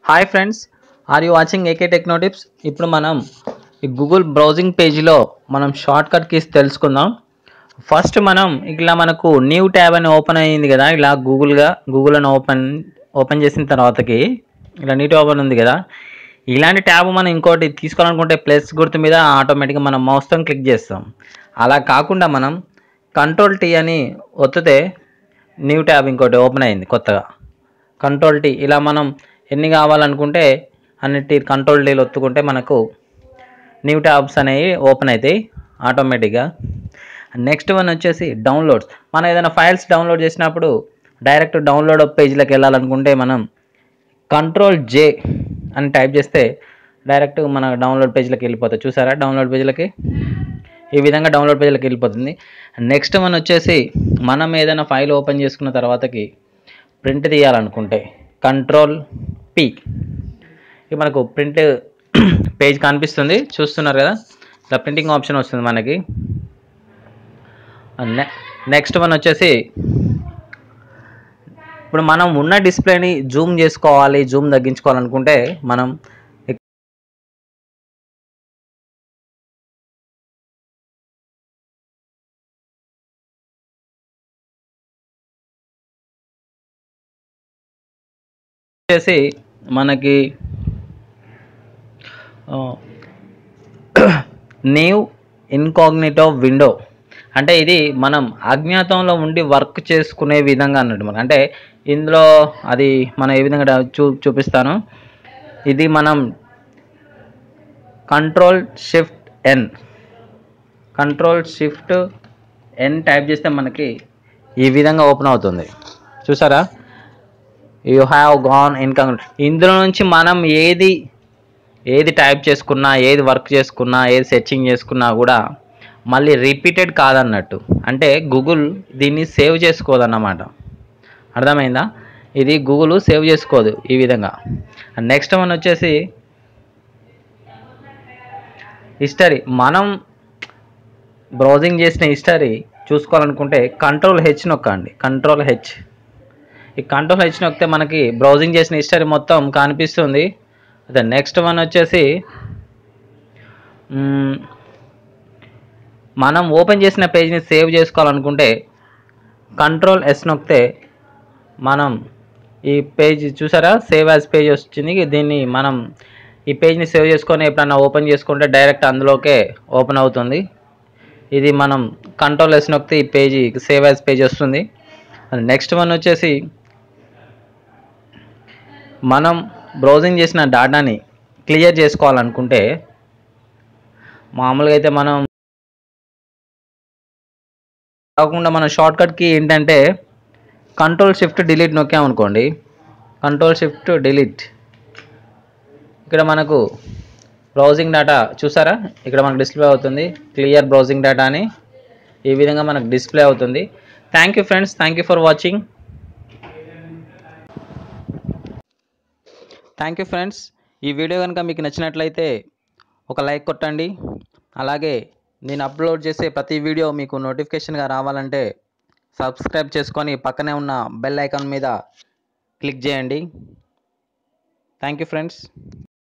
hi friends are you watching AK techno tips ఇప్పుడు మనం ఈ గూగుల్ బ్రౌజింగ్ పేజీలో మనం షార్ట్ కట్ కీస్ తెలుసుకుందాం ఫస్ట్ మనం ఇట్లా మనకు న్యూ ట్యాబ్ అని ఓపెన్ అయ్యింది కదా ఇలా గూగుల్గా గూగుల్ అని ఓపెన్ ఓపెన్ చేసిన తర్వాతకి ఇలా న్యూ ట్యాబ్ అని ఉంది కదా ఇలాంటి ట్యాబ్ మనం ఇంకోటి తీసుకోవాలనుకుంటే ప్లస్ గుర్తు మీద ఆటోమేటిక్గా మనం మౌస్తో క్లిక్ చేస్తాం అలా కాకుండా మనం కంట్రోల్ టీ అని ఒత్తితే న్యూ ట్యాబ్ ఇంకోటి ఓపెన్ అయింది కొత్తగా కంట్రోల్ టీ ఇలా మనం ఎన్ని కావాలనుకుంటే అన్నిటి కంట్రోల్ టీలు ఒత్తుకుంటే మనకు న్యూ ట్యాబ్స్ అనేవి ఓపెన్ అవుతాయి ఆటోమేటిక్గా నెక్స్ట్ వన్ వచ్చేసి డౌన్లోడ్స్ మనం ఏదైనా ఫైల్స్ డౌన్లోడ్ చేసినప్పుడు డైరెక్ట్ డౌన్లోడ్ పేజ్లోకి వెళ్ళాలనుకుంటే మనం కంట్రోల్ జే అని టైప్ చేస్తే డైరెక్ట్ మన డౌన్లోడ్ పేజ్లోకి వెళ్ళిపోతుంది చూసారా డౌన్లోడ్ పేజ్లకి ఈ విధంగా డౌన్లోడ్ పేజ్లోకి వెళ్ళిపోతుంది నెక్స్ట్ వన్ వచ్చేసి మనం ఏదైనా ఫైల్ ఓపెన్ చేసుకున్న తర్వాతకి ప్రింట్ తీయాలనుకుంటే కంట్రోల్ పి ఇక మనకు ప్రింట్ పేజ్ కనిపిస్తుంది చూస్తున్నారు కదా ఇలా ప్రింటింగ్ ఆప్షన్ వస్తుంది మనకి నె- నెక్స్ట్ వన్ వచ్చేసి ఇప్పుడు మనం ఉన్న డిస్ప్లేని జూమ్ చేసుకోవాలి జూమ్ తగ్గించుకోవాలనుకుంటే మనం వచ్చేసి మనకి న్యూ ఇన్కాగ్నిటో విండో అంటే ఇది మనం అజ్ఞాతంలో ఉండి వర్క్ చేసుకునే విధంగా అన్నట్టు మనం అంటే ఇందులో అది మనం ఏ విధంగా డా- చూ చూపిస్తాను ఇది మనం control shift N control shift N type చేస్తే మనకి ఈ విధంగా ఓపెన్ అవుతుంది చూసారా యూ హ్యావ్ గాన్ ఇన్కమ్ ఇందులో నుంచి మనం ఏది ఏది టైప్ చేసుకున్నా ఏది వర్క్ చేసుకున్నా ఏది సెర్చింగ్ చేసుకున్నా కూడా మళ్ళీ రిపీటెడ్ కాదన్నట్టు అంటే గూగుల్ దీన్ని సేవ్ చేసుకోదన్నమాట అర్థమైందా ఇది గూగుల్ సేవ్ చేసుకోదు ఈ విధంగా నెక్స్ట్ వన్ వచ్చేసి హిస్టరీ మనం బ్రౌజింగ్ చేసిన హిస్టరీ చూసుకోవాలనుకుంటే కంట్రోల్ హెచ్ నొక్కండి కంట్రోల్ హెచ్ ఈ కంట్రోల్ హెచ్ నొక్కితే మనకి బ్రౌజింగ్ చేసిన హిస్టరీ మొత్తం కనిపిస్తుంది అదే నెక్స్ట్ వన్ వచ్చేసి మ్మ్, మనం ఓపెన్ చేసిన పేజ్ని సేవ్ చేసుకోవాలనుకుంటే కంట్రోల్ ఎస్ నొక్కితే మనం ఈ పేజ్ చూసారా సేవ్ యాజ్ పేజ్ వచ్చింది దీన్ని మనం ఈ పేజ్ని సేవ్ చేసుకొని ఎప్పుడన్నా ఓపెన్ చేసుకుంటే డైరెక్ట్ అందులోకే ఓపెన్ అవుతుంది ఇది మనం కంట్రోల్ ఎస్ నొక్కితే ఈ పేజీ సేవ్ యాజ్ పేజ్ వస్తుంది నెక్స్ట్ వన్ వచ్చేసి మనం బ్రౌజింగ్ చేసిన డేటాని క్లియర్ చేసుకోవాలనుకుంటే మామూలుగా అయితే మనం కాకుండా మన షార్ట్ కట్కి ఏంటంటే కంట్రోల్ షిఫ్ట్ డిలీట్ నొక్కామనుకోండి కంట్రోల్ షిఫ్ట్ డిలీట్ ఇక్కడ మనకు బ్రౌజింగ్ డేటా చూసారా ఇక్కడ మనకు డిస్ప్లే అవుతుంది క్లియర్ బ్రౌజింగ్ డేటా అని ఈ విధంగా మనకు డిస్ప్లే అవుతుంది thank you friends thank you for watching thank you friends ఈ వీడియో కనుక మీకు నచ్చినట్లయితే ఒక లైక్ కొట్టండి అలాగే నేను అప్లోడ్ చేసే ప్రతి వీడియో మీకు నోటిఫికేషన్గా రావాలంటే సబ్స్క్రైబ్ చేసుకొని పక్కనే ఉన్న బెల్ ఐకాన్ మీద క్లిక్ చేయండి థ్యాంక్ యూ ఫ్రెండ్స్